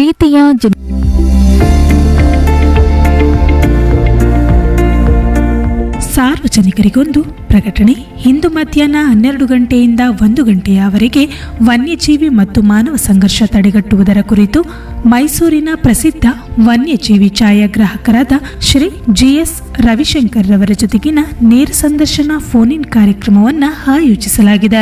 ಪ್ರೀತಿಯ ಜನ ಸಾರ್ವಜನಿಕರಿಗೊಂದು ಪ್ರಕಟಣೆ ಇಂದು ಮಧ್ಯಾಹ್ನ ಹನ್ನೆರಡು ಗಂಟೆಯಿಂದ ಒಂದು ಗಂಟೆಯವರೆಗೆ ವನ್ಯಜೀವಿ ಮತ್ತು ಮಾನವ ಸಂಘರ್ಷ ತಡೆಗಟ್ಟುವುದರ ಕುರಿತು ಮೈಸೂರಿನ ಪ್ರಸಿದ್ಧ ವನ್ಯಜೀವಿ ಛಾಯಾಗ್ರಾಹಕರಾದ ಶ್ರೀ ಜಿಎಸ್ ರವಿಶಂಕರ್ ರವರ ಜೊತೆಗಿನ ನೇರ ಸಂದರ್ಶನ ಫೋನ್ ಇನ್ ಕಾರ್ಯಕ್ರಮವನ್ನು ಆಯೋಜಿಸಲಾಗಿದೆ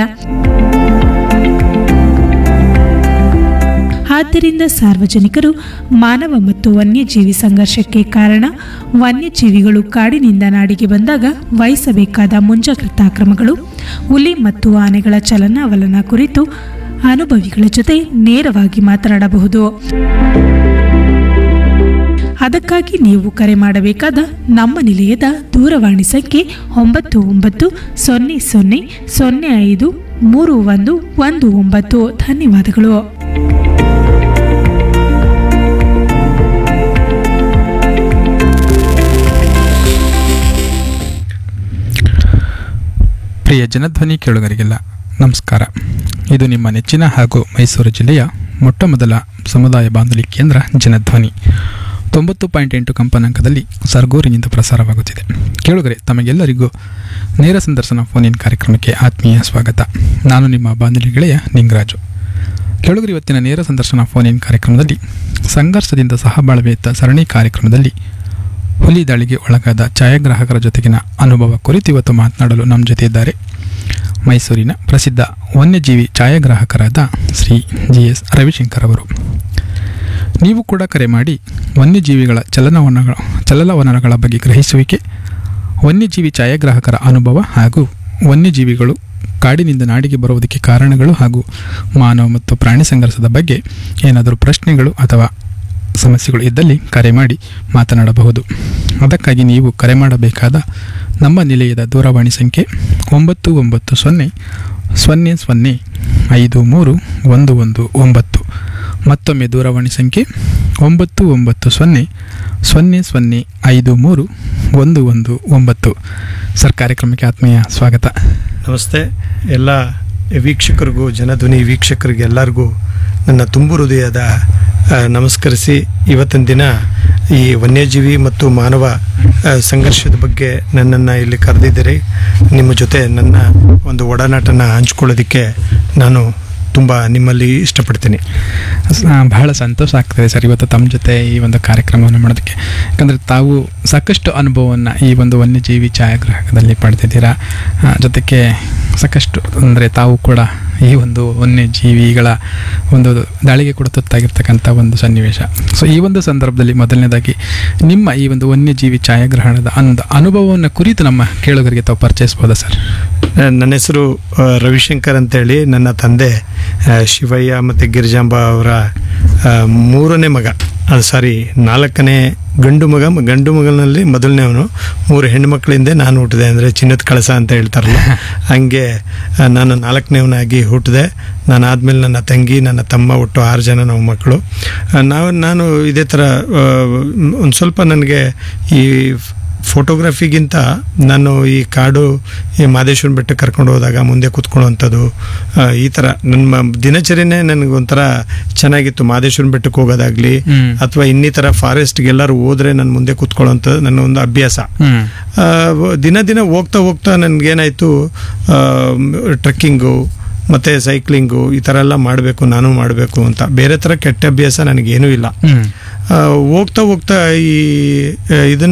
ಆದ್ದರಿಂದ ಸಾರ್ವಜನಿಕರು ಮಾನವ ಮತ್ತು ವನ್ಯಜೀವಿ ಸಂಘರ್ಷಕ್ಕೆ ಕಾರಣ ವನ್ಯಜೀವಿಗಳು ಕಾಡಿನಿಂದ ನಾಡಿಗೆ ಬಂದಾಗ ವಹಿಸಬೇಕಾದ ಮುಂಜಾಗ್ರತಾ ಕ್ರಮಗಳು ಹುಲಿ ಮತ್ತು ಆನೆಗಳ ಚಲನಾವಲನ ಕುರಿತು ಅನುಭವಿಗಳ ಜೊತೆ ನೇರವಾಗಿ ಮಾತನಾಡಬಹುದು ಅದಕ್ಕಾಗಿ ನೀವು ಕರೆ ಮಾಡಬೇಕಾದ ನಮ್ಮ ನಿಲಯದ ದೂರವಾಣಿ ಸಂಖ್ಯೆ ಒಂಬತ್ತು ಒಂಬತ್ತು ಸೊನ್ನೆ ಸೊನ್ನೆ ಸೊನ್ನೆ ಐದು ಮೂರು ಒಂದು ಒಂದು ಒಂಬತ್ತು ಧನ್ಯವಾದಗಳು ಪ್ರಿಯ ಜನಧ್ವನಿ ಕೇಳುಗರಿಗೆಲ್ಲ ನಮಸ್ಕಾರ ಇದು ನಿಮ್ಮ ನೆಚ್ಚಿನ ಹಾಗೂ ಮೈಸೂರು ಜಿಲ್ಲೆಯ ಮೊಟ್ಟ ಮೊದಲ ಸಮುದಾಯ ಬಾನುಲಿ ಕೇಂದ್ರ ಜನಧ್ವನಿ ತೊಂಬತ್ತು ಪಾಯಿಂಟ್ ಎಂಟು ಕಂಪನಾಂಕದಲ್ಲಿ ಸರ್ಗೂರಿನಿಂದ ಪ್ರಸಾರವಾಗುತ್ತಿದೆ ಕೇಳುಗರೆ ತಮಗೆಲ್ಲರಿಗೂ ನೇರ ಸಂದರ್ಶನ ಫೋನ್ ಇನ್ ಕಾರ್ಯಕ್ರಮಕ್ಕೆ ಆತ್ಮೀಯ ಸ್ವಾಗತ ನಾನು ನಿಮ್ಮ ಬಾನುಲಿ ಗೆಳೆಯ ನಿಂಗರಾಜು ಕೇಳುಗರು ಇವತ್ತಿನ ನೇರ ಸಂದರ್ಶನ ಫೋನ್ ಇನ್ ಕಾರ್ಯಕ್ರಮದಲ್ಲಿ ಸಂಘರ್ಷದಿಂದ ಸಹಬಾಳ್ವೆಯತ್ತ ಸರಣಿ ಕಾರ್ಯಕ್ರಮದಲ್ಲಿ ಹುಲಿ ದಾಳಿಗೆ ಒಳಗಾದ ಛಾಯಾಗ್ರಾಹಕರ ಜೊತೆಗಿನ ಅನುಭವ ಕುರಿತು ಇವತ್ತು ಮಾತನಾಡಲು ನಮ್ಮ ಜೊತೆ ಇದ್ದಾರೆ ಮೈಸೂರಿನ ಪ್ರಸಿದ್ಧ ವನ್ಯಜೀವಿ ಛಾಯಾಗ್ರಾಹಕರಾದ ಶ್ರೀ ಜಿ ಎಸ್ ರವಿಶಂಕರ್ ಅವರು ನೀವು ಕೂಡ ಕರೆ ಮಾಡಿ ವನ್ಯಜೀವಿಗಳ ಚಲನವಲನಗಳ ಚಲನವಲನಗಳ ಬಗ್ಗೆ ಗ್ರಹಿಸುವಿಕೆ ವನ್ಯಜೀವಿ ಛಾಯಾಗ್ರಾಹಕರ ಅನುಭವ ಹಾಗೂ ವನ್ಯಜೀವಿಗಳು ಕಾಡಿನಿಂದ ನಾಡಿಗೆ ಬರುವುದಕ್ಕೆ ಕಾರಣಗಳು ಹಾಗೂ ಮಾನವ ಮತ್ತು ಪ್ರಾಣಿ ಸಂಘರ್ಷದ ಬಗ್ಗೆ ಏನಾದರೂ ಪ್ರಶ್ನೆಗಳು ಅಥವಾ ಸಮಸ್ಯೆಗಳು ಇದ್ದಲ್ಲಿ ಕರೆ ಮಾಡಿ ಮಾತನಾಡಬಹುದು ಅದಕ್ಕಾಗಿ ನೀವು ಕರೆ ಮಾಡಬೇಕಾದ ನಮ್ಮ ನಿಲಯದ ದೂರವಾಣಿ ಸಂಖ್ಯೆ ಒಂಬತ್ತು ಒಂಬತ್ತು ಸೊನ್ನೆ ಸೊನ್ನೆ ಸೊನ್ನೆ ಐದು ಮೂರು ಒಂದು ಒಂದು ಒಂಬತ್ತು ಮತ್ತೊಮ್ಮೆ ದೂರವಾಣಿ ಸಂಖ್ಯೆ ಒಂಬತ್ತು ಒಂಬತ್ತು ಸೊನ್ನೆ ಸೊನ್ನೆ ಸೊನ್ನೆ ಐದು ಮೂರು ಒಂದು ಒಂದು ಒಂಬತ್ತು ಸರ್ ಕಾರ್ಯಕ್ರಮಕ್ಕೆ ಆತ್ಮೀಯ ಸ್ವಾಗತ ನಮಸ್ತೆ ಎಲ್ಲ ವೀಕ್ಷಕರಿಗೂ ಜನಧ್ವನಿ ವೀಕ್ಷಕರಿಗೆ ಎಲ್ಲರಿಗೂ ನನ್ನ ತುಂಬು ಹೃದಯದ ಆ, ನಮಸ್ಕರಿಸಿ ಇವತ್ತಿನ ದಿನ ಈ ವನ್ಯಜೀವಿ ಮತ್ತು ಮಾನವ ಆ, ಸಂಘರ್ಷದ ಬಗ್ಗೆ ನನ್ನನ್ನು ಇಲ್ಲಿ ಕರೆದಿದ್ದೀರಿ ನಿಮ್ಮ ಜೊತೆ ನನ್ನ ಒಂದು ಒಡನಾಟನ ಹಂಚ್ಕೊಳ್ಳೋದಕ್ಕೆ ನಾನು ತುಂಬ ನಿಮ್ಮಲ್ಲಿ ಇಷ್ಟಪಡ್ತೀನಿ ಸ- ಬಹಳ ಸಂತೋಷ ಆಗ್ತದೆ ಸರ್ ಇವತ್ತು ತಮ್ಮ ಜೊತೆ ಈ ಒಂದು ಕಾರ್ಯಕ್ರಮವನ್ನು ಮಾಡೋದಕ್ಕೆ ಯಾಕಂದರೆ ತಾವು ಸಾಕಷ್ಟು ಅನುಭವವನ್ನು ಈ ಒಂದು ವನ್ಯಜೀವಿ ಛಾಯಾಗ್ರಾಹಕದಲ್ಲಿ ಪಡೆದಿದ್ದೀರಾ ಆ, ಜೊತೆಗೆ ಸಾಕಷ್ಟು ಅಂದರೆ ತಾವು ಕೂಡ ಈ ಒಂದು ವನ್ಯಜೀವಿಗಳ ಒಂದು ದಾಳಿಗೆ ಕೂಡ ತುತ್ತಾಗಿರ್ತಕ್ಕಂಥ ಒಂದು ಸನ್ನಿವೇಶ ಸೊ ಈ ಒಂದು ಸಂದರ್ಭದಲ್ಲಿ ಮೊದಲನೇದಾಗಿ ನಿಮ್ಮ ಈ ಒಂದು ವನ್ಯಜೀವಿ ಛಾಯಾಗ್ರಹಣದ ಒಂದು ಅನುಭವವನ್ನು ಕುರಿತು ನಮ್ಮ ಕೇಳುಗರಿಗೆ ತಾವು ಪರಿಚಯಿಸ್ಬೋದಾ ಸರ್ ಆ, ನನ್ನ ಹೆಸರು ಆ, ರವಿಶಂಕರ್ ಅಂತೇಳಿ ನನ್ನ ತಂದೆ ಆ, ಶಿವಯ್ಯ ಮತ್ತು ಗಿರಿಜಾಂಬ ಅವರ ಆ, ಮೂರನೇ ಮಗ ಅದು ಸಾರಿ ನಾಲ್ಕನೇ ಗಂಡು ಮಗ ಮ- ಗಂಡು ಮಗನಲ್ಲಿ ಮೊದಲನೇವನು ಮೂರು ಹೆಣ್ಣು ಮಕ್ಕಳಿಂದ ನಾನು ಹುಟ್ಟಿದೆ ಅಂದರೆ ಚಿನ್ನದ ಕಳಸ ಅಂತ ಹೇಳ್ತಾರಲ್ಲ ಹಂಗೆ ಆ, ನಾನು ನಾಲ್ಕನೇವನಾಗಿ ಹುಟ್ಟಿದೆ ನಾನು ಆದಮೇಲೆ ನನ್ನ ತಂಗಿ ನನ್ನ ತಮ್ಮ ಒಟ್ಟು ಆರು ಜನ ನಾವು ಮಕ್ಕಳು ಆ, ನಾವು ನಾನು ಇದೇ ಥರ ಒಂದು ಸ್ವಲ್ಪ ನನಗೆ ಈ ಫೋಟೋಗ್ರಫಿಗಿಂತ ನಾನು ಈ ಕಾಡು ಈ ಮಾದೇಶ್ವರನ ಬೆಟ್ಟಕ್ಕೆ ಕರ್ಕೊಂಡು ಹೋದಾಗ ಮುಂದೆ ಕೂತ್ಕೊಳ್ಳುವಂಥದ್ದು ಆ, ಈ ಥರ ನನ್ನ ದಿನಚರಿನೇ ನನಗೊಂಥರ ಚೆನ್ನಾಗಿತ್ತು ಮಾದೇಶ್ವರನ ಬೆಟ್ಟಕ್ಕೆ ಹೋಗೋದಾಗ್ಲಿ ಹ್ಮ್. ಅಥವಾ ಇನ್ನಿತರ ಫಾರೆಸ್ಟ್ಗೆ ಎಲ್ಲರೂ ಹೋದ್ರೆ ನನ್ನ ಮುಂದೆ ಕೂತ್ಕೊಳ್ಳೋಂಥದ್ದು ನನ್ನ ಒಂದು ಅಭ್ಯಾಸ ಹ್ಞೂ ಆ, ದಿನ ದಿನ ಹೋಗ್ತಾ ಹೋಗ್ತಾ ನನಗೇನಾಯಿತು ಟ್ರೆಕ್ಕಿಂಗು ಮತ್ತು ಸೈಕ್ಲಿಂಗು ಈ ಥರ ಎಲ್ಲ ಮಾಡಬೇಕು ನಾನು ಮಾಡಬೇಕು ಅಂತ ಬೇರೆ ಥರ ಕೆಟ್ಟ ಅಭ್ಯಾಸ ನನಗೇನೂ ಇಲ್ಲ ಹ್ಞೂ ಆ, ಹೋಗ್ತಾ ಹೋಗ್ತಾ ಈ ಆ, ಇದನ್ನ